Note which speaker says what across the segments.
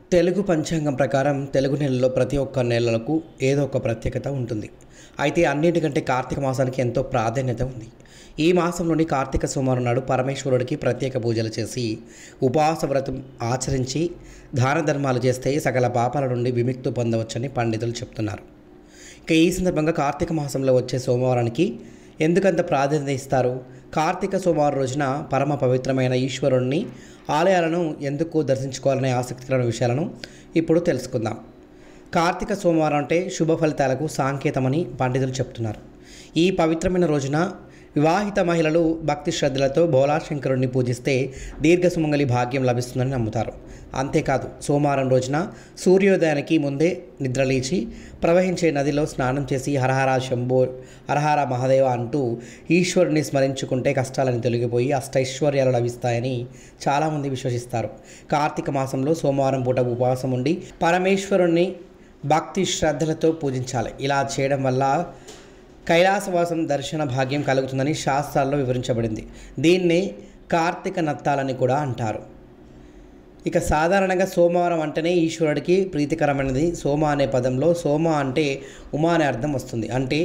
Speaker 1: తెలుగు పంచాంగం ప్రకారం తెలుగు నెలలో ప్రతి ఒక్క నెలలకు ఏదో ఒక ప్రత్యేకత ఉంటుంది అయితే అన్నిటికంటే కార్తీక మాసానికి ఎంతో ప్రాధాన్యత ఉంది ఈ మాసంలోని కార్తీక సోమవారం నాడు పరమేశ్వరుడికి ప్రత్యేక పూజలు చేసి ఉపవాస వ్రతం ఆచరించి దాన ధర్మాలు చేస్తే సకల పాపాల నుండి విముక్తి పొందవచ్చని పండితులు చెప్తున్నారు ఇక ఈ సందర్భంగా కార్తీక మాసంలో వచ్చే సోమవారానికి ఎందుకంత ప్రాధాన్యత ఇస్తారు కార్తీక సోమవారం రోజున పరమ పవిత్రమైన ఈశ్వరుణ్ణి ఆలయాలను ఎందుకు దర్శించుకోవాలనే ఆసక్తికరమైన విషయాలను ఇప్పుడు తెలుసుకుందాం కార్తీక సోమవారం అంటే శుభ ఫలితాలకు సాంకేతమని పండితులు చెప్తున్నారు ఈ పవిత్రమైన రోజున వివాహిత మహిళలు భక్తి శ్రద్ధలతో భోలాశంకరుణ్ణి పూజిస్తే దీర్ఘ సుమంగళి భాగ్యం లభిస్తుందని నమ్ముతారు అంతేకాదు సోమవారం రోజున సూర్యోదయానికి ముందే నిద్రలేచి ప్రవహించే నదిలో స్నానం చేసి హరహర శంభో హరహర మహాదేవ అంటూ ఈశ్వరుని స్మరించుకుంటే కష్టాలను తొలగిపోయి అష్టైశ్వర్యాలు లభిస్తాయని చాలామంది విశ్వసిస్తారు కార్తీక మాసంలో సోమవారం పూట ఉపవాసం ఉండి పరమేశ్వరుణ్ణి భక్తి శ్రద్ధలతో పూజించాలి ఇలా చేయడం వల్ల కైలాసవాసం దర్శన భాగ్యం కలుగుతుందని శాస్త్రాల్లో వివరించబడింది దీన్ని కార్తీక నత్తాలని కూడా అంటారు ఇక సాధారణంగా సోమవారం అంటేనే ఈశ్వరుడికి ప్రీతికరమైనది సోమ అనే పదంలో సోమ అంటే ఉమా అనే అర్థం వస్తుంది అంటే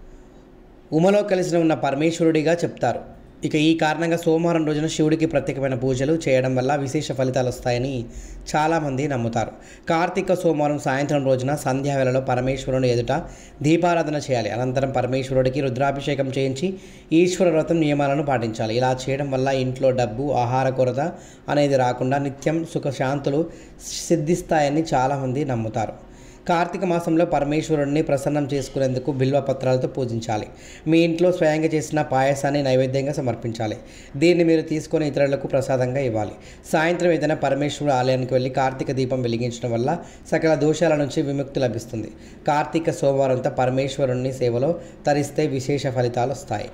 Speaker 1: ఉమలో కలిసి ఉన్న పరమేశ్వరుడిగా చెప్తారు ఇక ఈ కారణంగా సోమవారం రోజున శివుడికి ప్రత్యేకమైన పూజలు చేయడం వల్ల విశేష ఫలితాలు వస్తాయని చాలామంది నమ్ముతారు కార్తీక సోమవారం సాయంత్రం రోజున సంధ్యావేళలో పరమేశ్వరుని ఎదుట దీపారాధన చేయాలి అనంతరం పరమేశ్వరుడికి రుద్రాభిషేకం చేయించి ఈశ్వర వ్రతం నియమాలను పాటించాలి ఇలా చేయడం వల్ల ఇంట్లో డబ్బు ఆహార కొరత అనేది రాకుండా నిత్యం సుఖశాంతులు సిద్ధిస్తాయని చాలామంది నమ్ముతారు కార్తీక మాసంలో పరమేశ్వరుడిని ప్రసన్నం చేసుకునేందుకు బిల్వ పత్రాలతో పూజించాలి మీ ఇంట్లో స్వయంగా చేసిన పాయసాన్ని నైవేద్యంగా సమర్పించాలి దీన్ని మీరు తీసుకొని ఇతరులకు ప్రసాదంగా ఇవ్వాలి సాయంత్రం ఏదైనా పరమేశ్వరుడు ఆలయానికి వెళ్ళి కార్తీక దీపం వెలిగించడం వల్ల సకల దోషాల నుంచి విముక్తి లభిస్తుంది కార్తీక సోమవారంతో పరమేశ్వరుని సేవలో తరిస్తే విశేష ఫలితాలు వస్తాయి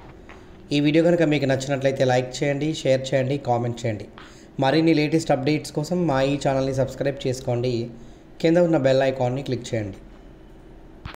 Speaker 1: ఈ వీడియో కనుక మీకు నచ్చినట్లయితే లైక్ చేయండి షేర్ చేయండి కామెంట్ చేయండి మరిన్ని లేటెస్ట్ అప్డేట్స్ కోసం మా ఈ ఛానల్ని సబ్స్క్రైబ్ చేసుకోండి కింద ఉన్న బెల్ ఐకాన్ని క్లిక్ చేయండి